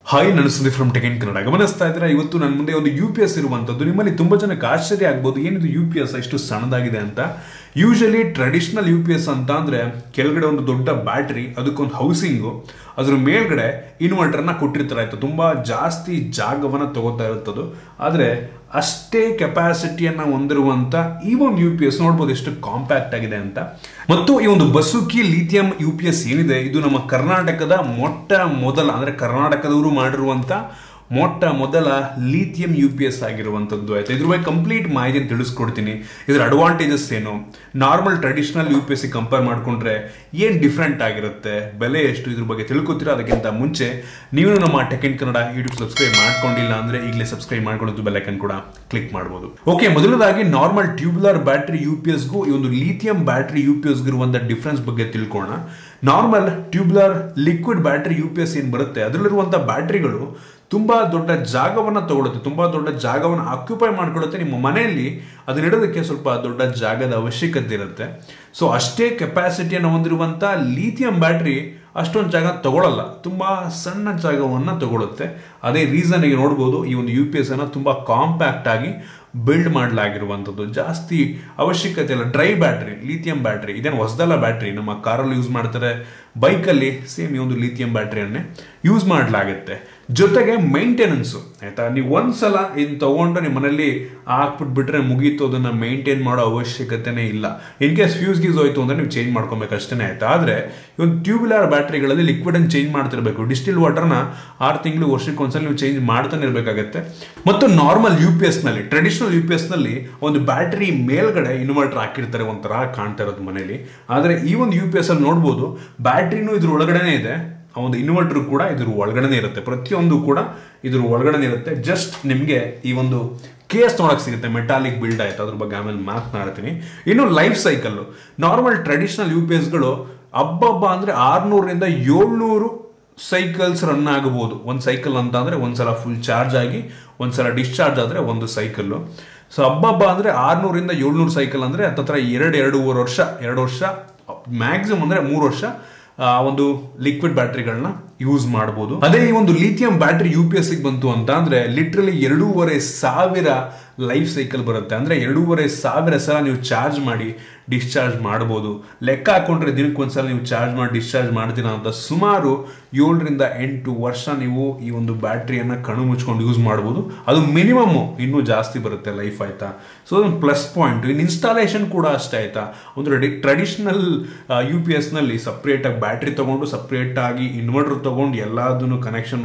hi ನಾನು Sudeep from tech in Kannada ಗಮನಿಸ್ತಾ ಇದ್ರೆ ಇವತ್ತು ನನ್ನ ಮುಂದೆ ಒಂದು ಯು ಪಿ ಎಸ್ ಇರುವಂಥದ್ದು ನಿಮ್ಮಲ್ಲಿ ತುಂಬ ಜನಕ್ಕೆ ಆಶ್ಚರ್ಯ ಆಗ್ಬೋದು ಏನಿದು ಯು ಪಿ ಎಸ್ ಇಷ್ಟು ಸಣ್ಣದಾಗಿದೆ ಅಂತ usually traditional U P S ಅಂತ ಅಂದರೆ ಕೆಳಗಡೆ ಒಂದು ದೊಡ್ಡ ಬ್ಯಾಟ್ರಿ ಅದಕ್ಕೊಂದು ಹೌಸಿಂಗು ಅದ್ರ ಮೇಲ್ಗಡೆ ಇನ್ವರ್ಟರ್ನ ಕೊಟ್ಟಿರ್ತಾರೆ ಆಯ್ತು ತುಂಬ ಜಾಸ್ತಿ ಜಾಗವನ್ನು ತಗೋತಾ ಇರುತ್ತದು ಆದರೆ ಅಷ್ಟೇ ಕೆಪಾಸಿಟಿಯನ್ನು ಹೊಂದಿರುವಂಥ ಈ ಒಂದು ಯು ಪಿ ಎಸ್ ನೋಡ್ಬೋದು ಎಷ್ಟು ಕಾಂಪ್ಯಾಕ್ಟ್ ಆಗಿದೆ ಅಂತ ಮತ್ತು ಈ ಒಂದು Basuki lithium U P S ಏನಿದೆ ಇದು ನಮ್ಮ ಕರ್ನಾಟಕದ ಮೊಟ್ಟ ಮೊದಲ ಅಂದರೆ ಕರ್ನಾಟಕದವರು ಮಾಡಿರುವಂಥ ಮೊಟ್ಟ ಮೊದಲ ಲಿಥಿಯಂ ಯು ಪಿ ಎಸ್ ಆಗಿರುವಂಥದ್ದು ಆಯ್ತು ಇದ್ರ ಬಗ್ಗೆ ಕಂಪ್ಲೀಟ್ ಮಾಹಿತಿಯನ್ನು ತಿಳಿಸ್ಕೊಡ್ತೀನಿ ಇದರ ಅಡ್ವಾಂಟೇಜಸ್ ಏನು normal traditional U P S ಸಿ ಕಂಪೇರ್ ಮಾಡಿಕೊಂಡ್ರೆ ಏನು ಡಿಫ್ರೆಂಟ್ ಆಗಿರುತ್ತೆ ಬೆಲೆ ಎಷ್ಟು ಇದ್ರ ಬಗ್ಗೆ ತಿಳ್ಕೊತೀರಾ ಅದಕ್ಕಿಂತ ಮುಂಚೆ ನೀವು ನಮ್ಮ tech in Kannada YouTube subscribe ಮಾಡ್ಕೊಂಡಿಲ್ಲ ಅಂದ್ರೆ ಈಗಲೇ ಸಬ್ಸ್ಕ್ರೈಬ್ ಮಾಡ್ಕೊಳ್ಳೋದು ಬೆಲ್ಲೈಕನ್ ಕೂಡ ಕ್ಲಿಕ್ ಮಾಡ್ಬೋದು ಓಕೆ ಮೊದಲದಾಗಿ normal tubular battery U P ಎಸ್ಗೂ ಈ ಒಂದು ಲಿಥಿಯಂ ಬ್ಯಾಟ್ರಿ ಯು ಪಿ ಎಸ್ಗೂ ಇರುವಂಥ ಡಿಫ್ರೆನ್ಸ್ ಬಗ್ಗೆ ತಿಳ್ಕೊಳ್ಳೋಣ normal tubular liquid battery U P S ಏನು ಬರುತ್ತೆ ಅದರಲ್ಲಿರುವಂಥ ಬ್ಯಾಟ್ರಿಗಳು ತುಂಬ ದೊಡ್ಡ ಜಾಗವನ್ನು ತಗೊಳುತ್ತೆ ತುಂಬ ದೊಡ್ಡ ಜಾಗವನ್ನು ಆಕ್ಯುಪೈ ಮಾಡ್ಕೊಳ್ಳುತ್ತೆ ನಿಮ್ಮ ಮನೆಯಲ್ಲಿ ಅದನ್ನಿಡೋದಕ್ಕೆ ಸ್ವಲ್ಪ ದೊಡ್ಡ ಜಾಗದ ಅವಶ್ಯಕತೆ ಇರುತ್ತೆ ಸೊ ಅಷ್ಟೇ ಕೆಪಾಸಿಟಿಯನ್ನು ಹೊಂದಿರುವಂಥ ಲಿಥಿಯಂ ಬ್ಯಾಟ್ರಿ ಅಷ್ಟೊಂದು ಜಾಗ ತಗೊಳ್ಳಲ್ಲ ತುಂಬ ಸಣ್ಣ ಜಾಗವನ್ನು ತಗೊಳುತ್ತೆ ಅದೇ ರೀಸನ್ಗೆ ನೋಡ್ಬೋದು ಈ ಒಂದು ಯು ಪಿ ಎಸ್ ಅನ್ನು ತುಂಬ ಕಾಂಪ್ಯಾಕ್ಟ್ ಆಗಿ ಬಿಲ್ಡ್ ಮಾಡಲಾಗಿರುವಂಥದ್ದು ಜಾಸ್ತಿ ಅವಶ್ಯಕತೆ ಇಲ್ಲ ಡ್ರೈ ಬ್ಯಾಟ್ರಿ ಲಿಥಿಯಂ ಬ್ಯಾಟ್ರಿ ಇದೇನು ಹೊಸದಲ್ಲ ಬ್ಯಾಟ್ರಿ ನಮ್ಮ ಕಾರಲ್ಲಿ ಯೂಸ್ ಮಾಡ್ತಾರೆ ಬೈಕಲ್ಲಿ ಸೇಮ್ ಈ ಒಂದು ಲಿಥಿಯಂ ಬ್ಯಾಟ್ರಿಯನ್ನೇ ಯೂಸ್ ಮಾಡಲಾಗುತ್ತೆ ಜೊತೆಗೆ ಮೇಂಟೆನೆನ್ಸು ಆಯ್ತಾ ನೀವು ಒಂದ್ಸಲ ಇದನ್ನ ತಗೊಂಡು ನಿಮ್ಮ ಮನೇಲಿ ಹಾಕ್ಬಿಟ್ಬಿಟ್ರೆ ಮುಗೀತು ಅದನ್ನ ಮೇಂಟೈನ್ ಮಾಡೋ ಅವಶ್ಯಕತೆನೇ ಇಲ್ಲ ಇನ್ ಕೇಸ್ ಫ್ಯೂಸ್ ಗೀಸ್ ಹೋಯ್ತು ಅಂದ್ರೆ ನೀವು ಚೇಂಜ್ ಮಾಡ್ಕೊಬೇಕು ಅಷ್ಟೇ ಆಯ್ತಾ ಆದರೆ ಒಂದು ಟ್ಯೂಬ್ಯುಲರ್ ಬ್ಯಾಟ್ರಿಗಳಲ್ಲಿ ಲಿಕ್ವಿಡ್ ಅನ್ನು ಚೇಂಜ್ ಮಾಡ್ತಿರ್ಬೇಕು ಡಿಸ್ಟಿಲ್ ವಾಟರ್ನ ಆರು ತಿಂಗಳು ವರ್ಷಕ್ಕೆ ಒಂದ್ಸಲ ನೀವು ಚೇಂಜ್ ಮಾಡ್ತಾನೆ ಇರಬೇಕಾಗತ್ತೆ ಮತ್ತು ನಾರ್ಮಲ್ ಯು ಪಿ ಎಸ್ ನಲ್ಲಿ ಟ್ರೆಡಿಷನಲ್ ಯು ಪಿ ಎಸ್ ನಲ್ಲಿ ಒಂದು ಬ್ಯಾಟ್ರಿ ಮೇಲ್ಗಡೆ ಇನ್ವರ್ಟರ್ ಹಾಕಿರ್ತಾರೆ ಒಂಥರ ಕಾಣ್ತಾ ಇರೋದು ಮನೇಲಿ ಆದರೆ ಈ ಒಂದು ಯು ಪಿ ಎಸ್ ಅಲ್ಲಿ ನೋಡ್ಬೋದು ಬ್ಯಾಟ್ರಿನೂ ಇದ್ರ ಒಳಗಡೆನೆ ಇದೆ ಆ ಒಂದು ಇನ್ವರ್ಟರ್ ಕೂಡ ಇದ್ರ ಒಳಗಡೆ ಇರುತ್ತೆ ಪ್ರತಿಯೊಂದು ಕೂಡ ಇದ್ರ ಒಳಗಡೆ ಇರುತ್ತೆ ಜಸ್ಟ್ ನಿಮಗೆ ಈ ಒಂದು ಕೇಸ್ ನೋಡಕ್ ಸಿಗುತ್ತೆ ಮೆಟಾಲಿಕ್ ಬಿಲ್ಡ್ ಆಯ್ತು ಅದ್ರ ಬಗ್ಗೆ ಆಮೇಲೆ ಮಾತನಾಡ್ತೀನಿ ಇನ್ನು life cycle normal traditional U P ಎಸ್ಗಳು ಹಬ್ಬಬ್ಬ ಅಂದ್ರೆ ಆರ್ನೂರರಿಂದ ಏಳ್ನೂರು ಸೈಕಲ್ಸ್ ರನ್ ಆಗಬಹುದು ಒಂದು ಸೈಕಲ್ ಅಂತ ಅಂದ್ರೆ ಒಂದ್ಸಲ ಫುಲ್ ಚಾರ್ಜ್ ಆಗಿ ಒಂದ್ಸಲ ಡಿಸ್ಚಾರ್ಜ್ ಆದ್ರೆ ಒಂದು ಸೈಕಲ್ಲು ಸೊ ಹಬ್ಬಬ್ಬ ಅಂದ್ರೆ ಆರ್ನೂರಿಂದ ಏಳ್ನೂರು ಸೈಕಲ್ ಅಂದ್ರೆ ಹತ್ತತ್ರ ಎರಡು ಎರಡೂವರೆ ವರ್ಷ ಎರಡು ವರ್ಷ ಮ್ಯಾಕ್ಸಿಮಮ್ ಅಂದ್ರೆ ಮೂರು ವರ್ಷ ಆ ಒಂದು ಲಿಕ್ವಿಡ್ ಬ್ಯಾಟ್ರಿಗಳನ್ನ ಯೂಸ್ ಮಾಡಬಹುದು ಅದೇ ಈ ಒಂದು lithium battery U P S ಬಂತು ಅಂತ ಅಂದ್ರೆ ಲಿಟ್ರಲಿ ಎರಡೂವರೆ ಸಾವಿರ ಲೈಫ್ ಸೈಕಲ್ ಬರುತ್ತೆ ಅಂದ್ರೆ ಎರಡೂವರೆ ಸಾವಿರ ಸಲ ನೀವು ಚಾರ್ಜ್ ಮಾಡಿ ಡಿಸ್ಚಾರ್ಜ್ ಮಾಡ್ಬೋದು ಲೆಕ್ಕ ಹಾಕೊಂಡ್ರೆ ದಿನಕ್ಕೆ ಒಂದ್ಸಲ ನೀವು ಚಾರ್ಜ್ ಮಾಡಿ ಡಿಸ್ಚಾರ್ಜ್ ಮಾಡ್ತೀರಾ ಅಂತ ಸುಮಾರು ಏಳರಿಂದ ಎಂಟು ವರ್ಷ ನೀವು ಈ ಒಂದು ಬ್ಯಾಟ್ರಿಯನ್ನ ಕಣ್ಣು ಮುಚ್ಕೊಂಡು ಯೂಸ್ ಮಾಡ್ಬೋದು ಅದು ಮಿನಿಮಮ್ ಇನ್ನೂ ಜಾಸ್ತಿ ಬರುತ್ತೆ ಲೈಫ್ ಆಯ್ತಾ ಸೊ ಅದೊಂದು ಪ್ಲಸ್ ಪಾಯಿಂಟ್ ಇನ್ನು ಇನ್ಸ್ಟಾಲೇಷನ್ ಕೂಡ ಅಷ್ಟೇ ಆಯ್ತಾ ಒಂದು ಟ್ರೆಡಿಷನಲ್ ಯು ಪಿ ಎಸ್ ನಲ್ಲಿ ಸಪ್ರೇಟ್ ಆಗಿ ಬ್ಯಾಟ್ರಿ ತಗೊಂಡು ಸಪ್ರೇಟ್ ಆಗಿ ಇನ್ವರ್ಟರ್ ತಗೊಂಡು ಎಲ್ಲದನ್ನು ಕನೆಕ್ಷನ್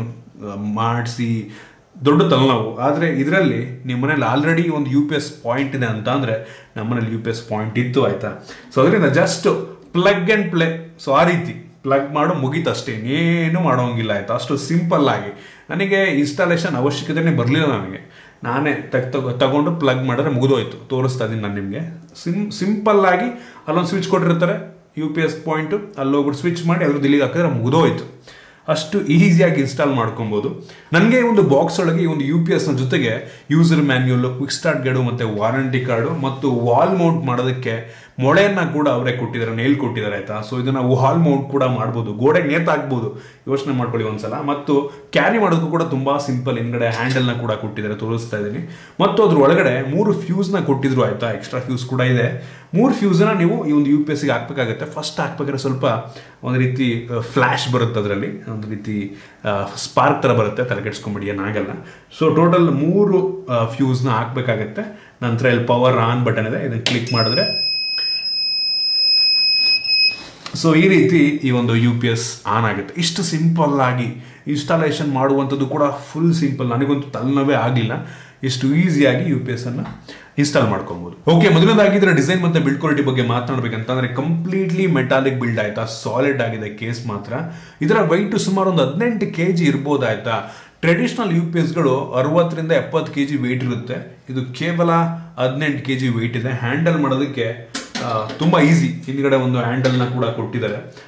ಮಾಡಿಸಿ ದೊಡ್ಡ ತಲೆನೋವು ಆದರೆ ಇದರಲ್ಲಿ ನಿಮ್ಮ ಮನೇಲಿ ಆಲ್ರೆಡಿ ಒಂದು ಯು ಪಿ ಎಸ್ ಪಾಯಿಂಟ್ ಇದೆ ಅಂತ ಅಂದರೆ ನಮ್ಮ ಮನೇಲಿ ಯು ಪಿ ಎಸ್ ಪಾಯಿಂಟ್ ಇತ್ತು ಆಯ್ತಾ ಸೊ ಅದರಿಂದ just plug and play so ಆ ರೀತಿ ಪ್ಲಗ್ ಮಾಡು ಮುಗೀತಷ್ಟೇ ಏನು ಮಾಡೋಂಗಿಲ್ಲ ಆಯ್ತಾ ಅಷ್ಟು ಸಿಂಪಲ್ ಆಗಿ ನನಗೆ ಇನ್ಸ್ಟಾಲೇಷನ್ ಅವಶ್ಯಕತೆನೇ ಬರಲಿಲ್ಲ ನನಗೆ ನಾನೇ ತೆಗ್ ತಗೋ ತಗೊಂಡು ಪ್ಲಗ್ ಮಾಡಿದ್ರೆ ಮುಗಿದೋಯ್ತು ತೋರಿಸ್ತಾ ಇದ್ದೀನಿ ನಾನು ನಿಮಗೆ ಸಿಮ್ ಸಿಂಪಲ್ ಆಗಿ ಅಲ್ಲೊಂದು ಸ್ವಿಚ್ ಕೊಟ್ಟಿರ್ತಾರೆ ಯು ಪಿ ಎಸ್ ಪಾಯಿಂಟು ಅಲ್ಲಿ ಹೋಗ್ಬಿಟ್ಟು ಸ್ವಿಚ್ ಮಾಡಿ ಅದ್ರ ದಿಲ್ಲಿಗೆ ಹಾಕಿದ್ರೆ ಮುಗಿದೋಯ್ತು ಅಷ್ಟು ಈಸಿಯಾಗಿ ಇನ್ಸ್ಟಾಲ್ ಮಾಡ್ಕೊಬೋದು ನನಗೆ ಒಂದು ಬಾಕ್ಸ್ ಒಳಗೆ ಈ ಒಂದು ಯು ಪಿ ಎಸ್ ಜೊತೆಗೆ user manual quick start guide ಮತ್ತು ವಾರಂಟಿ ಕಾರ್ಡು ಮತ್ತು ವಾಲ್ ಮೌಂಟ್ ಮಾಡೋದಕ್ಕೆ ಮೊಳೆಯನ್ನ ಕೂಡ ಅವರೇ ಕೊಟ್ಟಿದ್ದಾರೆ ನೇಲ್ ಕೊಟ್ಟಿದ್ದಾರೆ ಆಯ್ತಾ ಸೊ ಇದನ್ನ ವಾಲ್ ಮೌಂಟ್ ಕೂಡ ಮಾಡ್ಬೋದು ಗೋಡೆಗೆ ನೇತ್ ಹಾಕ್ಬೋದು ಯೋಚನೆ ಮಾಡ್ಕೊಳ್ಳಿ ಒಂದ್ಸಲ ಮತ್ತು ಕ್ಯಾರಿ ಮಾಡೋದಕ್ಕೂ ಕೂಡ ತುಂಬಾ ಸಿಂಪಲ್ ಹಿಂದ್ಗಡೆ ಹ್ಯಾಂಡಲ್ನ ಕೂಡ ಕೊಟ್ಟಿದ್ದಾರೆ ತೋರಿಸ್ತಾ ಇದ್ದೀನಿ ಮತ್ತು ಅದ್ರ ಒಳಗಡೆ ಮೂರು ಫ್ಯೂಸ್ನ ಕೊಟ್ಟಿದ್ರು ಆಯ್ತಾ ಎಕ್ಸ್ಟ್ರಾ ಫ್ಯೂಸ್ ಕೂಡ ಇದೆ ಮೂರು ಫ್ಯೂಸ್ನ ನೀವು ಈ ಒಂದು ಯು ಪಿ ಎಸ್ಗೆ ಹಾಕ್ಬೇಕಾಗತ್ತೆ ಫಸ್ಟ್ ಹಾಕ್ಬೇಕಾದ್ರೆ ಸ್ವಲ್ಪ ಒಂದು ರೀತಿ ಫ್ಲ್ಯಾಶ್ ಬರುತ್ತೆ ಅದರಲ್ಲಿ ಒಂದು ರೀತಿ ಸ್ಪಾರ್ಕ್ ಥರ ಬರುತ್ತೆ ತಲೆಗೆಡ್ಸ್ಕೊಂಬಿಡಿ ಏನಾಗಲ್ಲ ಸೊ ಟೋಟಲ್ ಮೂರು ಫ್ಯೂಸ್ನ ಹಾಕ್ಬೇಕಾಗತ್ತೆ ನಂತರ ಇಲ್ಲಿ ಪವರ್ ಆನ್ ಬಟನ್ ಇದೆ ಇದನ್ನು ಕ್ಲಿಕ್ ಮಾಡಿದ್ರೆ ಸೊ ಈ ರೀತಿ ಈ ಒಂದು ಯು ಪಿ ಎಸ್ ಆನ್ ಆಗುತ್ತೆ ಇಷ್ಟು ಸಿಂಪಲ್ ಆಗಿ ಇನ್ಸ್ಟಾಲೇಷನ್ ಮಾಡುವಂಥದ್ದು ಕೂಡ ಫುಲ್ ಸಿಂಪಲ್ ನನಗಂತೂ ತಲೆನೋವೇ ಆಗಲಿಲ್ಲ ಇಷ್ಟು ಈಸಿಯಾಗಿ ಯು ಪಿ ಎಸ್ ಅನ್ನ ಇನ್ಸ್ಟಾಲ್ ಮಾಡ್ಕೊಬಹುದು ಓಕೆ ಮೊದಲನೇದಾಗಿ ಇದರ ಡಿಸೈನ್ ಮತ್ತೆ ಬಿಲ್ಡ್ ಕ್ವಾಲಿಟಿ ಬಗ್ಗೆ ಮಾತನಾಡಬೇಕಂತಂದ್ರೆ ಕಂಪ್ಲೀಟ್ಲಿ ಮೆಟಾಲಿಕ್ ಬಿಲ್ಡ್ ಆಯ್ತಾ ಸಾಲಿಡ್ ಆಗಿದೆ ಕೇಸ್ ಮಾತ್ರ ಇದರ ವೈಟ್ ಸುಮಾರು ಒಂದು ಹದಿನೆಂಟು ಕೆ ಜಿ ಇರ್ಬೋದಾಯ್ತಾ ಟ್ರೆಡಿಷನಲ್ ಯು ಪಿ ಎಸ್ಗಳು ಅರವತ್ತರಿಂದ ಎಪ್ಪತ್ತು ಕೆ ಜಿ ವೆಯ್ಟ್ ಇರುತ್ತೆ ಇದು ಕೇವಲ ಹದಿನೆಂಟು ಕೆ ಜಿ ವೆಯ್ಟ್ ಇದೆ ಹ್ಯಾಂಡಲ್ ಮಾಡೋದಕ್ಕೆ ತುಂಬ ಈಸಿ ಹಿಂದ್ಗಡೆ ಒಂದು ಹ್ಯಾಂಡಲ್ನ ಕೂಡ ಕೊಟ್ಟಿದ್ದಾರೆ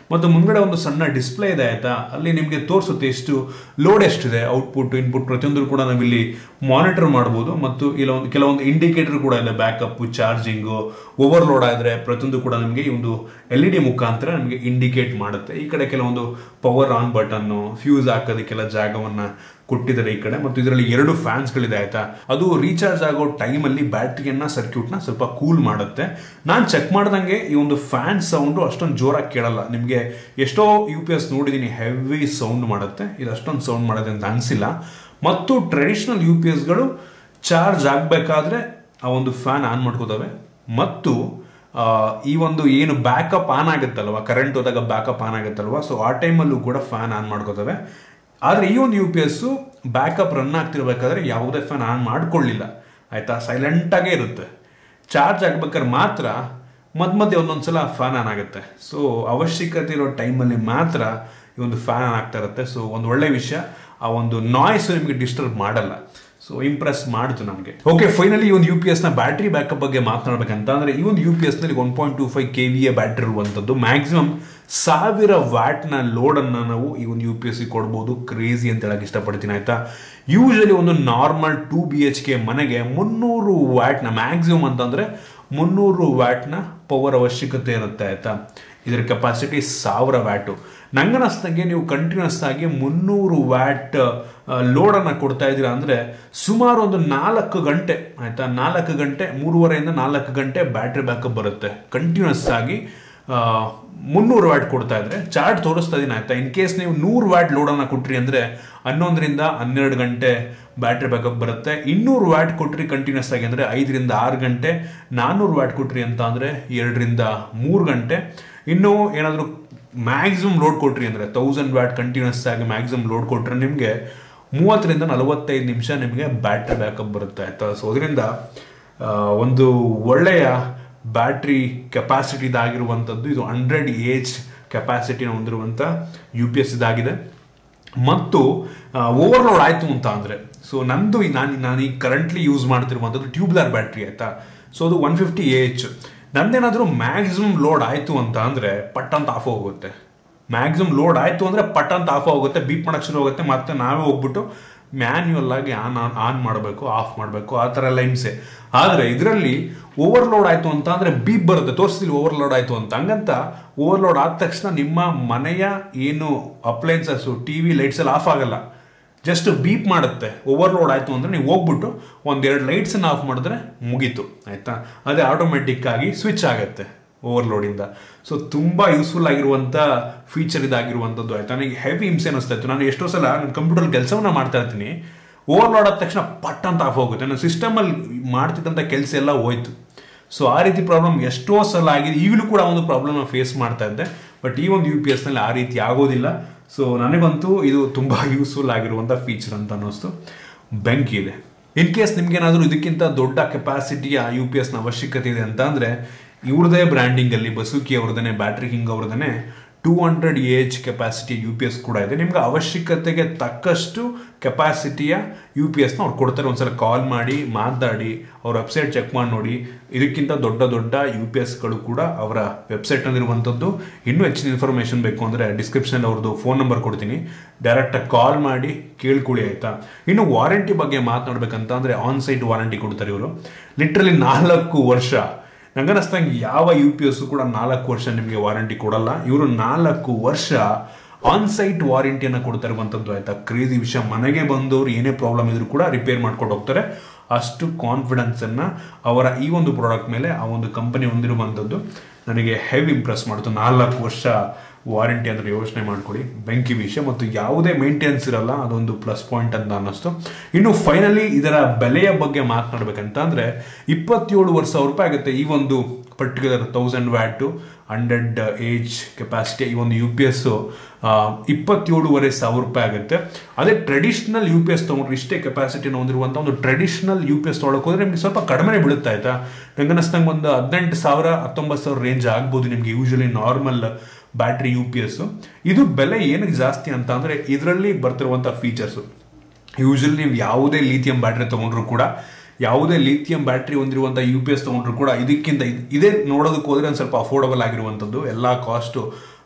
ಮತ್ತು ಮುಂದ್ಗಡೆ ಒಂದು ಸಣ್ಣ ಡಿಸ್ಪ್ಲೇ ಇದೆ ಆಯ್ತಾ ಅಲ್ಲಿ ನಿಮಗೆ ತೋರಿಸುತ್ತೆ ಎಷ್ಟು ಲೋಡ್ ಎಷ್ಟಿದೆ ಔಟ್ಪುಟ್ ಇನ್ಪುಟ್ ಪ್ರತಿಯೊಂದು ಕೂಡ ನಾವಿಲ್ಲಿ ಮಾನಿಟರ್ ಮಾಡ್ಬೋದು ಮತ್ತು ಇಲ್ಲೊಂದು ಕೆಲವೊಂದು ಇಂಡಿಕೇಟರ್ ಕೂಡ ಇದೆ ಬ್ಯಾಕಪ್ ಚಾರ್ಜಿಂಗು ಓವರ್ಲೋಡ್ ಆದರೆ ಪ್ರತಿಯೊಂದು ಕೂಡ ನಮಗೆ ಈ ಒಂದು ಎಲ್ ಇ ಡಿ ಮುಖಾಂತರ ನಮಗೆ ಇಂಡಿಕೇಟ್ ಮಾಡುತ್ತೆ ಈ ಕಡೆ ಕೆಲವೊಂದು ಪವರ್ ಆನ್ ಬಟನ್ನು ಫ್ಯೂಸ್ ಹಾಕೋದಕ್ಕೆಲ್ಲ ಜಾಗವನ್ನ ಕೊಟ್ಟಿದ್ದಾರೆ ಈ ಕಡೆ ಮತ್ತು ಇದರಲ್ಲಿ ಎರಡು ಫ್ಯಾನ್ಸ್ಗಳಿದೆ ಆಯ್ತಾ ಅದು ರೀಚಾರ್ಜ್ ಆಗೋ ಟೈಮಲ್ಲಿ ಬ್ಯಾಟ್ರಿಯನ್ನ ಸರ್ಕ್ಯೂಟ್ನ ಸ್ವಲ್ಪ ಕೂಲ್ ಮಾಡುತ್ತೆ ನಾನು ಚೆಕ್ ಮಾಡ್ದಂಗೆ ಈ ಒಂದು ಫ್ಯಾನ್ ಸೌಂಡು ಅಷ್ಟೊಂದು ಜೋರಾಗಿ ಕೇಳಲ್ಲ ನಿಮಗೆ ಎಷ್ಟೋ ಯು ಪಿ ಎಸ್ ನೋಡಿದ್ದೀನಿ ಹೆವಿ ಸೌಂಡ್ ಮಾಡುತ್ತೆ ಇದು ಅಷ್ಟೊಂದು ಸೌಂಡ್ ಮಾಡುತ್ತೆ ಅಂತ ಅನಿಸಿಲ್ಲ ಮತ್ತು ಟ್ರೆಡಿಷನಲ್ ಯು ಪಿ ಎಸ್ಗಳು ಚಾರ್ಜ್ ಆಗಬೇಕಾದ್ರೆ ಆ ಒಂದು ಫ್ಯಾನ್ ಆನ್ ಮಾಡ್ಕೋತವೆ ಮತ್ತು ಆ, ಈ ಒಂದು ಏನು ಬ್ಯಾಕಪ್ ಆನ್ ಆಗುತ್ತಲ್ವ ಕರೆಂಟ್ ಹೋದಾಗ ಬ್ಯಾಕಪ್ ಆನ್ ಆಗುತ್ತಲ್ವ ಸೊ ಆ ಟೈಮಲ್ಲೂ ಕೂಡ ಫ್ಯಾನ್ ಆನ್ ಮಾಡ್ಕೋತವೆ ಆದರೆ ಈ ಒಂದು U P S backup run ಆಗ್ತಿರ್ಬೇಕಾದ್ರೆ ಯಾವುದೇ ಫ್ಯಾನ್ ಆನ್ ಮಾಡ್ಕೊಳ್ಳಿಲ್ಲ ಆಯ್ತಾ ಸೈಲೆಂಟಾಗೇ ಇರುತ್ತೆ ಚಾರ್ಜ್ ಆಗ್ಬೇಕಾದ್ರೆ ಮಾತ್ರ ಮಧ್ಯ ಮಧ್ಯೆ ಒಂದೊಂದ್ಸಲ ಫ್ಯಾನ್ ಆನ್ ಆಗುತ್ತೆ ಸೊ ಅವಶ್ಯಕತೆ ಇರೋ ಟೈಮಲ್ಲಿ ಮಾತ್ರ ಈ ಒಂದು ಫ್ಯಾನ್ ಆನ್ ಆಗ್ತಾ ಇರುತ್ತೆ ಸೊ ಒಂದು ಒಳ್ಳೆ ವಿಷಯ ಆ ಒಂದು ನಾಯ್ಸ್ ನಿಮಗೆ ಡಿಸ್ಟರ್ಬ್ ಮಾಡಲ್ಲ ಸೊ ಇಂಪ್ರೆಸ್ ಮಾಡಿತು ನಮಗೆ ಓಕೆ ಫೈನಲಿ ಈ ಒಂದು ಯು ಪಿ ಎಸ್ ನ ಬ್ಯಾಟ್ರಿ ಬ್ಯಾಕಪ್ ಬಗ್ಗೆ ಮಾತನಾಡಬೇಕಂತ ಅಂದ್ರೆ ಈ ಒಂದು ಯು ಪಿ ಎಸ್ ನಲ್ಲಿ one point two five K V A battery ಇರುವಂತದ್ದು ಮ್ಯಾಕ್ಸಿಮಮ್ ಸಾವಿರ ವ್ಯಾಟ್ ನ ಲೋಡ್ ಅನ್ನ ನಾವು ಈ ಒಂದು ಯು ಪಿ ಎಸ್ ಕೊಡ್ಬೋದು ಕ್ರೇಜಿ ಅಂತ ಹೇಳಕ್ ಇಷ್ಟಪಡ್ತೀನಿ ಆಯ್ತಾ ಯೂಶಲಿ ಒಂದು normal two B H K ಮನೆಗೆ ಮುನ್ನೂರು ವ್ಯಾಟ್ ನ ಮ್ಯಾಕ್ಸಿಮಮ್ ಅಂತಂದ್ರೆ ಮುನ್ನೂರು ವ್ಯಾಟ್ ನ ಪವರ್ ಅವಶ್ಯಕತೆ ಇರುತ್ತೆ ಆಯ್ತಾ ಇದರ ಕೆಪಾಸಿಟಿ ಸಾವಿರ ವ್ಯಾಟು ನಂಗನಸ್ದಂಗೆ ನೀವು ಕಂಟಿನ್ಯೂಸ್ ಆಗಿ ಮುನ್ನೂರು ವ್ಯಾಟ್ ಲೋಡನ್ನು ಕೊಡ್ತಾ ಇದ್ದೀರಾ ಅಂದರೆ ಸುಮಾರು ಒಂದು ನಾಲ್ಕು ಗಂಟೆ ಆಯಿತಾ ನಾಲ್ಕು ಗಂಟೆ ಮೂರುವರೆಯಿಂದ ನಾಲ್ಕು ಗಂಟೆ ಬ್ಯಾಟ್ರಿ ಬ್ಯಾಕಪ್ ಬರುತ್ತೆ ಕಂಟಿನ್ಯೂಸ್ ಆಗಿ ಆ, ಮುನ್ನೂರು ವ್ಯಾಟ್ ಕೊಡ್ತಾ ಇದ್ರೆ ಚಾರ್ಟ್ ತೋರಿಸ್ತಾ ಇದೀನಿ ಆಯ್ತಾ ಇನ್ ಕೇಸ್ ನೀವು ನೂರು ವ್ಯಾಟ್ ಲೋಡನ್ನು ಕೊಟ್ರಿ ಅಂದರೆ ಹನ್ನೊಂದರಿಂದ ಹನ್ನೆರಡು ಗಂಟೆ ಬ್ಯಾಟ್ರಿ ಬ್ಯಾಕಪ್ ಬರುತ್ತೆ ಇನ್ನೂರು ವ್ಯಾಟ್ ಕೊಟ್ರಿ ಕಂಟಿನ್ಯೂಸ್ ಆಗಿ ಅಂದರೆ ಐದರಿಂದ ಆರು ಗಂಟೆ ನಾನ್ನೂರು ವ್ಯಾಟ್ ಕೊಟ್ರಿ ಅಂತ ಅಂದರೆ ಎರಡರಿಂದ ಮೂರು ಗಂಟೆ ಇನ್ನು ಏನಾದರೂ ಮ್ಯಾಕ್ಸಿಮಮ್ ಲೋಡ್ ಕೊಟ್ರಿ ಅಂದರೆ ತೌಸಂಡ್ ವ್ಯಾಟ್ ಕಂಟಿನ್ಯೂಸ್ ಆಗಿ ಮ್ಯಾಕ್ಸಿಮಮ್ ಲೋಡ್ ಕೊಟ್ಟರೆ ನಿಮಗೆ ಮೂವತ್ತರಿಂದ ನಲವತ್ತೈದು ನಿಮಿಷ ನಿಮಗೆ ಬ್ಯಾಟ್ರಿ ಬ್ಯಾಕಪ್ ಬರುತ್ತೆ ಆಯ್ತಾ ಸೊ ಅದರಿಂದ ಆ, ಒಂದು ಒಳ್ಳೆಯ ಬ್ಯಾಟ್ರಿ ಕೆಪಾಸಿಟಿ ಇದಾಗಿರುವಂಥದ್ದು ಇದು ಹಂಡ್ರೆಡ್ ಏಜ್ ಕೆಪಾಸಿಟಿನ ಹೊಂದಿರುವಂಥ ಯು ಪಿ ಎಸ್ ಇದಾಗಿದೆ ಮತ್ತು ಓವರ್ಲೋಡ್ ಆಯಿತು ಅಂತ ಅಂದರೆ ಸೊ ನಂದು ಈ- ನಾನು ನಾನು ಈಗ ಕರೆಂಟ್ಲಿ ಯೂಸ್ ಮಾಡ್ತಿರುವಂಥದ್ದು ಟ್ಯೂಬ್ಲರ್ ಬ್ಯಾಟ್ರಿ ಆಯಿತಾ ಸೊ ಅದು ಒನ್ ಫಿಫ್ಟಿ ಎ ಎಚ್ ನಂದೇನಾದರೂ ಮ್ಯಾಕ್ಸಿಮಮ್ ಲೋಡ್ ಆಯಿತು ಅಂತ ಅಂದರೆ ಪಟ್ ಅಂತ ಆಫ್ ಹೋಗುತ್ತೆ ಮ್ಯಾಕ್ಸಿಮಮ್ ಲೋಡ್ ಆಯಿತು ಅಂದರೆ ಪಟ್ ಅಂತ ಆಫ್ ಹೋಗುತ್ತೆ ಬೀಪ್ ಮಾಡಕ್ಕೆ ಶುರು ಹೋಗುತ್ತೆ ಮತ್ತೆ ನಾವೇ ಹೋಗ್ಬಿಟ್ಟು ಮ್ಯಾನ್ಯುಯಲ್ ಆಗಿ ಆನ್ ಆನ್ ಮಾಡಬೇಕು ಆಫ್ ಮಾಡಬೇಕು ಆ ಥರ ಎಲ್ಲ ಹಿಂಸೆ ಆದರೆ ಇದರಲ್ಲಿ ಓವರ್ಲೋಡ್ ಆಯಿತು ಅಂತ ಅಂದರೆ ಬೀಪ್ ಬರುತ್ತೆ ತೋರಿಸ್ತಿಲ್ಲ ಓವರ್ಲೋಡ್ ಆಯಿತು ಅಂತ ಹಂಗಂತ ಓವರ್ಲೋಡ್ ಆದ ತಕ್ಷಣ ನಿಮ್ಮ ಮನೆಯ ಏನು ಅಪ್ಲೈನ್ಸಸ್ಸು ಟಿ ವಿ ಲೈಟ್ಸ್ ಎಲ್ಲ ಆಫ್ ಆಗಲ್ಲ ಜಸ್ಟ್ ಬೀಪ್ ಮಾಡುತ್ತೆ ಓವರ್ಲೋಡ್ ಆಯಿತು ಅಂದರೆ ನೀವು ಹೋಗ್ಬಿಟ್ಟು ಒಂದೆರಡು ಲೈಟ್ಸನ್ನು ಆಫ್ ಮಾಡಿದ್ರೆ ಮುಗೀತು ಆಯಿತಾ ಅದೇ ಆಟೋಮೆಟಿಕ್ ಆಗಿ ಸ್ವಿಚ್ ಆಗುತ್ತೆ ಓವರ್ಲೋಡಿಂದ ಸೊ ತುಂಬ ಯೂಸ್ಫುಲ್ ಆಗಿರುವಂಥ ಫೀಚರ್ ಇದಾಗಿರುವಂಥದ್ದು ಆಯ್ತಾ ನನಗೆ ಹೆವಿ ಹಿಂಸೆ ಅನಿಸ್ತಾ ಇತ್ತು ನಾನು ಎಷ್ಟೋ ಸಲ ನನ್ನ ಕಂಪ್ಯೂಟರ್ ಕೆಲಸವನ್ನ ಮಾಡ್ತಾ ಇರ್ತೀನಿ ಓವರ್ಲೋಡ್ ಆದ ತಕ್ಷಣ ಪಟ್ ಅಂತ ಆಫ್ ಹೋಗುತ್ತೆ ನನ್ನ ಸಿಸ್ಟಮಲ್ಲಿ ಮಾಡ್ತಿದ್ದಂಥ ಕೆಲಸ ಎಲ್ಲ ಹೋಯ್ತು ಸೊ ಆ ರೀತಿ ಪ್ರಾಬ್ಲಮ್ ಎಷ್ಟೋ ಸಲ ಆಗಿದೆ ಈಗಲೂ ಕೂಡ ಒಂದು ಪ್ರಾಬ್ಲಮ್ ಫೇಸ್ ಮಾಡ್ತಾ ಇದ್ದೆ ಬಟ್ ಈ ಒಂದು ಯು ಪಿ ಎಸ್ನಲ್ಲಿ ಆ ರೀತಿ ಆಗೋದಿಲ್ಲ ಸೊ ನನಗಂತೂ ಇದು ತುಂಬ ಯೂಸ್ಫುಲ್ ಆಗಿರುವಂಥ ಫೀಚರ್ ಅಂತ ಅನ್ನಿಸ್ತು ಬೆಂಕಿ ಇದೆ ಇನ್ ಕೇಸ್ ನಿಮ್ಗೇನಾದರೂ ಇದಕ್ಕಿಂತ ದೊಡ್ಡ ಕೆಪಾಸಿಟಿಯ ಯು ಪಿ ಎಸ್ನ ಅವಶ್ಯಕತೆ ಇದೆ ಅಂತ ಅಂದರೆ ಇವ್ರದೇ ಬ್ರ್ಯಾಂಡಿಂಗಲ್ಲಿ ಬಸುಕಿ ಅವ್ರದೇ ಬ್ಯಾಟ್ರಿ ಕಿಂಗ್ ಅವ್ರದೇ two hundred H capacity U P S ಕೂಡ ಇದೆ ನಿಮ್ಗೆ ಅವಶ್ಯಕತೆಗೆ ತಕ್ಕಷ್ಟು ಕೆಪಾಸಿಟಿಯ ಯು ಪಿ ಎಸ್ನ ಅವ್ರು ಕೊಡ್ತಾರೆ ಒಂದ್ಸಲ ಕಾಲ್ ಮಾಡಿ ಮಾತಾಡಿ ಅವ್ರ ವೆಬ್ಸೈಟ್ ಚೆಕ್ ಮಾಡಿ ನೋಡಿ ಇದಕ್ಕಿಂತ ದೊಡ್ಡ ದೊಡ್ಡ ಯು ಪಿ ಎಸ್ಗಳು ಕೂಡ ಅವರ ವೆಬ್ಸೈಟ್ನಲ್ಲಿರುವಂಥದ್ದು ಇನ್ನೂ ಹೆಚ್ಚಿನ ಇನ್ಫಾರ್ಮೇಷನ್ ಬೇಕು ಅಂದರೆ ಡಿಸ್ಕ್ರಿಪ್ಷನ್ ಅವ್ರದ್ದು ಫೋನ್ ನಂಬರ್ ಕೊಡ್ತೀನಿ ಡೈರೆಕ್ಟಾಗಿ ಕಾಲ್ ಮಾಡಿ ಕೇಳ್ಕೊಳ್ಳಿ ಆಯಿತಾ ಇನ್ನು ವಾರಂಟಿ ಬಗ್ಗೆ ಮಾತನಾಡ್ಬೇಕಂತ ಅಂದರೆ ಆನ್ ಸೈಟ್ ವಾರಂಟಿ ಕೊಡ್ತಾರೆ ಇವರು ಲಿಟ್ರಲಿ ನಾಲ್ಕು ವರ್ಷ ನಂಗನಿಸ್ದಂಗೆ ಯಾವ ಯು ಪಿ ಎಸ್ ಕೂಡ ನಾಲ್ಕು ವರ್ಷ ನಿಮಗೆ ವಾರಂಟಿ ಕೊಡಲ್ಲ ಇವರು ನಾಲ್ಕು ವರ್ಷ ಆನ್ ಸೈಟ್ ವಾರಂಟಿಯನ್ನು ಕೊಡ್ತಾ ಇರುವಂಥದ್ದು ಆಯ್ತಾ ಕ್ರೇಜಿ ವಿಷಯ ಮನೆಗೆ ಬಂದವರು ಏನೇ ಪ್ರಾಬ್ಲಮ್ ಇದ್ರೂ ಕೂಡ ರಿಪೇರ್ ಮಾಡ್ಕೊಂಡು ಹೋಗ್ತಾರೆ ಅಷ್ಟು ಕಾನ್ಫಿಡೆನ್ಸ್ ಅನ್ನ ಅವರ ಈ ಒಂದು ಪ್ರಾಡಕ್ಟ್ ಮೇಲೆ ಆ ಒಂದು ಕಂಪನಿ ಹೊಂದಿರುವಂಥದ್ದು ನನಗೆ ಹೆವಿ ಇಂಪ್ರೆಸ್ ಮಾಡ್ತು ನಾಲ್ಕು ವರ್ಷ ವಾರಂಟಿ ಅಂದರೆ ಯೋಚನೆ ಮಾಡ್ಕೊಳ್ಳಿ ಬೆಂಕಿ ವಿಷಯ ಮತ್ತು ಯಾವುದೇ ಮೇಂಟೆನೆನ್ಸ್ ಇರಲ್ಲ ಅದೊಂದು ಪ್ಲಸ್ ಪಾಯಿಂಟ್ ಅಂತ ಅನ್ನಿಸ್ತು ಇನ್ನು ಫೈನಲಿ ಇದರ ಬೆಲೆಯ ಬಗ್ಗೆ ಮಾತನಾಡ್ಬೇಕಂತ ಅಂದರೆ ಇಪ್ಪತ್ತೇಳುವರೆ ಸಾವಿರ ರೂಪಾಯಿ ಆಗುತ್ತೆ ಈ ಒಂದು particular thousand watt hundred H capacity ಈ ಒಂದು ಯು ಪಿ ಎಸ್ ಇಪ್ಪತ್ತೇಳುವರೆ ಸಾವಿರ ರೂಪಾಯಿ ಆಗುತ್ತೆ ಅದೇ ಟ್ರೆಡಿಷನಲ್ ಯು ಪಿ ಎಸ್ ತೊಗೊಂಡ್ರೆ ಇಷ್ಟೇ ಕೆಪಾಸಿಟಿನ ಹೊಂದಿರುವಂಥ ಒಂದು ಟ್ರೆಡಿಷನಲ್ ಯು ಪಿ ಎಸ್ ತೊಗೊಳಕ್ಕೆ ಹೋದ್ರೆ ನಿಮಗೆ ಸ್ವಲ್ಪ ಕಡಿಮೆ ಬೀಳುತ್ತೆ ಆಯ್ತಾ ನಂಗೆ ಅನ್ನಿಸ್ದಂಗೆ ಒಂದು ಹದಿನೆಂಟು ಸಾವಿರ ಹತ್ತೊಂಬತ್ತು ಸಾವಿರ ರೇಂಜ್ ಆಗ್ಬೋದು ನಿಮಗೆ usually normal battery U P S ಇದು ಬೆಲೆ ಏನಕ್ಕೆ ಜಾಸ್ತಿ ಅಂತ ಅಂದರೆ ಇದರಲ್ಲಿ ಬರ್ತಿರುವಂಥ ಫೀಚರ್ಸು ಯೂಶಲಿ ನೀವು ಯಾವುದೇ ಲೀಥಿಯಂ ಬ್ಯಾಟ್ರಿ ತೊಗೊಂಡ್ರು ಕೂಡ ಯಾವುದೇ ಲೀಥಿಯಂ ಬ್ಯಾಟ್ರಿ ಹೊಂದಿರುವಂಥ ಯು ಪಿ ಎಸ್ ತೊಗೊಂಡ್ರು ಕೂಡ ಇದಕ್ಕಿಂತ ಇದ್- ಇದೇ ನೋಡೋದಕ್ಕೆ ಹೋದ್ರೆ ಒಂದು ಸ್ವಲ್ಪ ಅಫೋರ್ಡಬಲ್ ಆಗಿರುವಂಥದ್ದು ಎಲ್ಲ ಕಾಸ್ಟು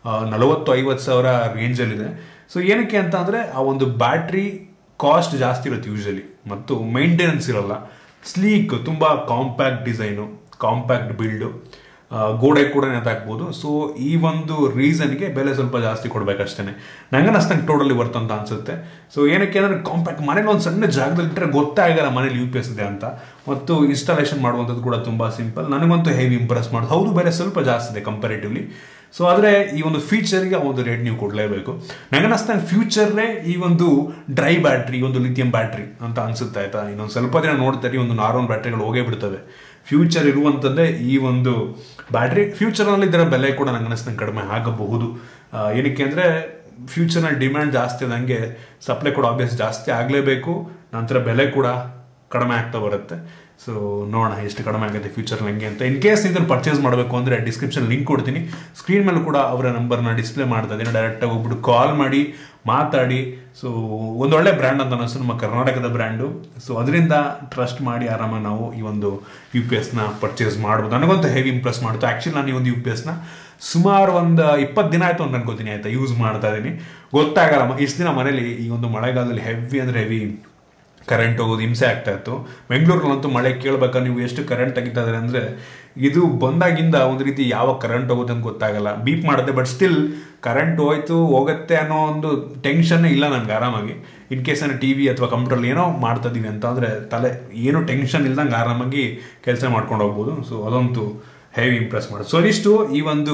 ನಲವತ್ತು ಐವತ್ತು ಸಾವಿರ ರೇಂಜಲ್ಲಿದೆ ಸೊ ಏನಕ್ಕೆ ಅಂತ ಅಂದರೆ ಆ ಒಂದು ಬ್ಯಾಟ್ರಿ ಕಾಸ್ಟ್ ಜಾಸ್ತಿ ಇರುತ್ತೆ ಯೂಶಲಿ ಮತ್ತು ಮೇಂಟೆನೆನ್ಸ್ ಇರಲ್ಲ ಸ್ಲೀಕ್ ತುಂಬ ಕಾಂಪ್ಯಾಕ್ಟ್ ಡಿಸೈನು ಕಾಂಪ್ಯಾಕ್ಟ್ ಬಿಲ್ಡು ಗೋಡೆ ಕೂಡ ನೆತಾಕ್ಬೋದು ಸೊ ಈ ಒಂದು ರೀಸನ್ಗೆ ಬೆಲೆ ಸ್ವಲ್ಪ ಜಾಸ್ತಿ ಕೊಡ್ಬೇಕಷ್ಟೇ ನಂಗೆ ಅಷ್ಟಂಗೆ ಟೋಟಲಿ ವರ್ತ್ ಅಂತ ಅನ್ಸುತ್ತೆ ಸೊ ಏನಕ್ಕೆ ಅಂದರೆ ಕಾಂಪ್ಯಾಕ್ಟ್ ಮನೇಲಿ ಒಂದು ಸಣ್ಣ ಜಾಗದಲ್ಲಿ ಇಟ್ಟರೆ ಗೊತ್ತೇ ಆಗಲ್ಲ ಮನೇಲಿ ಯು ಪಿ ಎಸ್ ಇದೆ ಅಂತ ಮತ್ತು ಇನ್ಸ್ಟಾಲೇಷನ್ ಮಾಡುವಂಥದ್ದು ಕೂಡ ತುಂಬ ಸಿಂಪಲ್ ನನಗಂತೂ ಹೆವಿ ಇಂಪ್ರೆಸ್ ಮಾಡೋದು ಹೌದು ಬೆಲೆ ಸ್ವಲ್ಪ ಜಾಸ್ತಿ ಇದೆ ಕಂಪೇರಿಟಿವ್ಲಿ ಸೊ ಆದರೆ ಈ ಒಂದು ಫೀಚರ್ಗೆ ಒಂದು ರೇಟ್ ನೀವು ಕೊಡಲೇಬೇಕು ನನಗನ್ನಿಸ್ತಂಗೆ ಫ್ಯೂಚರ್ನೇ ಈ ಒಂದು ಡ್ರೈ ಬ್ಯಾಟ್ರಿ ಒಂದು ಲಿಥಿಯಂ ಬ್ಯಾಟ್ರಿ ಅಂತ ಅನ್ಸುತ್ತೆ ಆಯ್ತಾ ಇನ್ನೊಂದು ಸ್ವಲ್ಪ ದಿನ ನೋಡ್ತಾರೆ ಒಂದು ನಾರ್ಮಲ್ ಬ್ಯಾಟ್ರಿಗಳು ಹೋಗೇ ಬಿಡ್ತವೆ ಫ್ಯೂಚರ್ ಇರುವಂಥದ್ದೇ ಈ ಒಂದು ಬ್ಯಾಟ್ರಿ ಫ್ಯೂಚರ್ನಲ್ಲಿ ಇದರ ಬೆಲೆ ಕೂಡ ನಂಗೆ ಅನಿಸ್ತಂಗೆ ಕಡಿಮೆ ಆಗಬಹುದು ಏನಕ್ಕೆ ಅಂದರೆ ಫ್ಯೂಚರ್ನಲ್ಲಿ ಡಿಮ್ಯಾಂಡ್ ಜಾಸ್ತಿ ಆದಂಗೆ ಸಪ್ಲೈ ಕೂಡ ಆಬ್ವಿಯಸ್ ಜಾಸ್ತಿ ಆಗಲೇಬೇಕು ನಂತರ ಬೆಲೆ ಕೂಡ ಕಡಿಮೆ ಆಗ್ತಾ ಬರುತ್ತೆ ಸೊ ನೋಡೋಣ ಎಷ್ಟು ಕಡಿಮೆ ಆಗುತ್ತೆ ಫ್ಯೂಚರ್ ಹೆಂಗೆ ಅಂತ ಇನ್ ಕೇಸ್ ಇದನ್ನು ಪರ್ಚೇಸ್ ಮಾಡಬೇಕು ಅಂದರೆ ಡಿಸ್ಕ್ರಿಪ್ಷನ್ ಲಿಂಕ್ ಕೊಡ್ತೀನಿ ಸ್ಕ್ರೀನ್ ಮೇಲೆ ಕೂಡ ಅವರ ನಂಬರ್ನ ಡಿಸ್ಪ್ಲೇ ಮಾಡ್ತಾ ಇದ್ದೀನಿ ಡೈರೆಕ್ಟಾಗಿ ಹೋಗ್ಬಿಟ್ಟು ಕಾಲ್ ಮಾಡಿ ಮಾತಾಡಿ ಸೊ ಒಂದೊಳ್ಳೆ ಬ್ರ್ಯಾಂಡ್ ಅಂತ ಅನಿಸ್ತು ನಮ್ಮ ಕರ್ನಾಟಕದ ಬ್ರ್ಯಾಂಡು ಸೊ ಅದರಿಂದ ಟ್ರಸ್ಟ್ ಮಾಡಿ ಆರಾಮಾಗಿ ನಾವು ಈ ಒಂದು ಯು ಪಿ ಎಸ್ನ ಪರ್ಚೇಸ್ ಮಾಡ್ಬೋದು ನನಗಂತೂ ಹೆವಿ ಇಂಪ್ರೆಸ್ ಮಾಡ್ತು ಆ್ಯಕ್ಚುಲಿ ನಾನು ಈ ಒಂದು ಯು ಪಿ ಎಸ್ನ ಸುಮಾರು ಒಂದು ಇಪ್ಪತ್ತು ದಿನ ಆಯಿತು ಅಂತ ಅನ್ಕೋತೀನಿ ಆಯಿತಾ ಯೂಸ್ ಮಾಡ್ತಾ ಇದ್ದೀನಿ ಗೊತ್ತಾಗಲ್ಲ ಇಷ್ಟು ದಿನ ಮನೇಲಿ ಈ ಒಂದು ಮಳೆಗಾಲದಲ್ಲಿ ಹೆವಿ ಅಂದರೆ ಹೆವಿ ಕರೆಂಟ್ ಹೋಗೋದು ಹಿಂಸೆ ಆಗ್ತಾ ಇತ್ತು ಬೆಂಗಳೂರಲ್ಲಂತೂ ಮಳೆ ಕೇಳ್ಬೇಕಾದ್ರೆ ನೀವು ಎಷ್ಟು ಕರೆಂಟ್ ತೆಗಿತಾ ಇದ್ದಾರೆ ಅಂದರೆ ಇದು ಬಂದಾಗಿಂದ ಒಂದು ರೀತಿ ಯಾವ ಕರೆಂಟ್ ಹೋಗುತ್ತೆ ಅಂತ ಗೊತ್ತಾಗಲ್ಲ ಬೀಪ್ ಮಾಡುತ್ತೆ ಬಟ್ ಸ್ಟಿಲ್ ಕರೆಂಟ್ ಹೋಯ್ತು ಹೋಗುತ್ತೆ ಅನ್ನೋ ಒಂದು ಟೆನ್ಷನ್ ಇಲ್ಲ ನನಗೆ ಆರಾಮಾಗಿ ಇನ್ ಕೇಸ್ ನಾನು ಟಿ ವಿ ಅಥವಾ ಕಂಪ್ಯೂಟರ್ ಏನೋ ಮಾಡ್ತಾ ಇದೀವಿ ಅಂತ ಅಂದರೆ ತಲೆ ಏನು ಟೆನ್ಷನ್ ಇಲ್ದಂಗೆ ಆರಾಮಾಗಿ ಕೆಲಸ ಮಾಡ್ಕೊಂಡು ಹೋಗ್ಬೋದು ಸೊ ಅದಂತೂ ಹೆವಿ ಇಂಪ್ರೆಸ್ ಮಾಡೋದು ಸೊ ಇಷ್ಟು ಈ ಒಂದು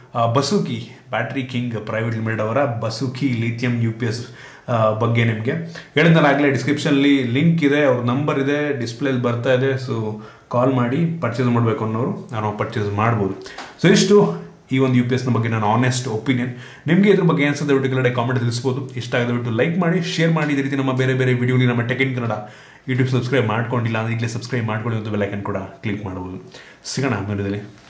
Basuki battery king private limited ಅವರ Basuki lithium U P S ಬಗ್ಗೆ ನಿಮಗೆ ಹೇಳಿದ್ನಲ್ಲಾಗಲೇ ಡಿಸ್ಕ್ರಿಪ್ಷನ್ಲಿ ಲಿಂಕ್ ಇದೆ ಅವ್ರ ನಂಬರ್ ಇದೆ ಡಿಸ್ಪ್ಲೇಲಿ ಬರ್ತಾ ಇದೆ ಸೊ ಕಾಲ್ ಮಾಡಿ ಪರ್ಚೇಸ್ ಮಾಡಬೇಕು ಅನ್ನೋರು ನಾನು ಪರ್ಚೇಸ್ ಮಾಡ್ಬೋದು ಸೊ ಇಷ್ಟು ಈ ಒಂದು ಯು ಪಿ ಎಸ್ನ ಬಗ್ಗೆ ನಾನು ಆನೆಸ್ಟ್ ಒಪಿನಿಯನ್ ನಿಮಗೆ ಇದ್ರ ಬಗ್ಗೆ ಅನ್ಸುತ್ತೆ ಬಿಟ್ಟು ಕೆಳಗಡೆ ಕಾಮೆಂಟ್ ತಿಳಿಸ್ಬೋದು ಇಷ್ಟ ಆಗದೆ ಬಿಟ್ಟು ಲೈಕ್ ಮಾಡಿ ಶೇರ್ ಮಾಡಿ ಇದೇ ರೀತಿ ನಮ್ಮ ಬೇರೆ ಬೇರೆ ವಿಡಿಯೋಲಿ ನಮ್ಮ tech in Kannada YouTube subscribe ಮಾಡ್ಕೊಂಡಿಲ್ಲ ಅಂದರೆ ಈಗಲೇ ಸಬ್ಸ್ಕ್ರೈಬ್ ಮಾಡ್ಕೊಳ್ಳಿ ಒಂದು ಬೆಲೈಕನ್ ಕೂಡ ಕ್ಲಿಕ್ ಮಾಡ್ಬೋದು ಸಿಗೋಣ ಆಮೇಲೆ